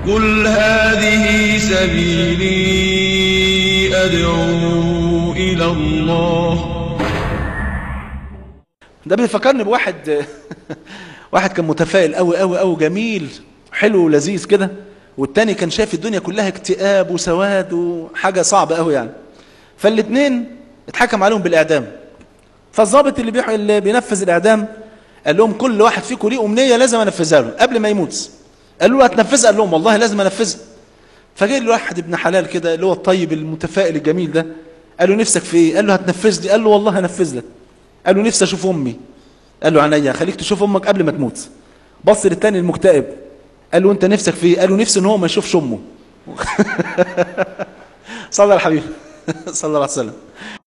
قل هذه سبيلي أدعو إلى الله ده بيفكرني بواحد واحد كان متفائل قوي قوي قوي جميل حلو ولذيذ كده والتاني كان شايف الدنيا كلها اكتئاب وسواد وحاجة صعبة قوي يعني فالاتنين اتحكم عليهم بالإعدام فالضابط اللي, بيح... اللي بينفذ الإعدام قال لهم كل واحد فيكم ليه أمنية لازم أنفذها له قبل ما يموت قالوا له هتنفذها قال لهم والله لازم أنفذها فجاء له واحد ابن حلال كده اللي هو الطيب المتفائل الجميل ده قال له نفسك في ايه قال له هتنفذ لي قال له والله هنفذ لك قال له نفسي اشوف امي قال له عينيا خليك تشوف امك قبل ما تموت بص للتاني المكتئب قال له انت نفسك في ايه قال له نفسي ان هو ما يشوفش امه صلى على الحبيب صلى الله عليه وسلم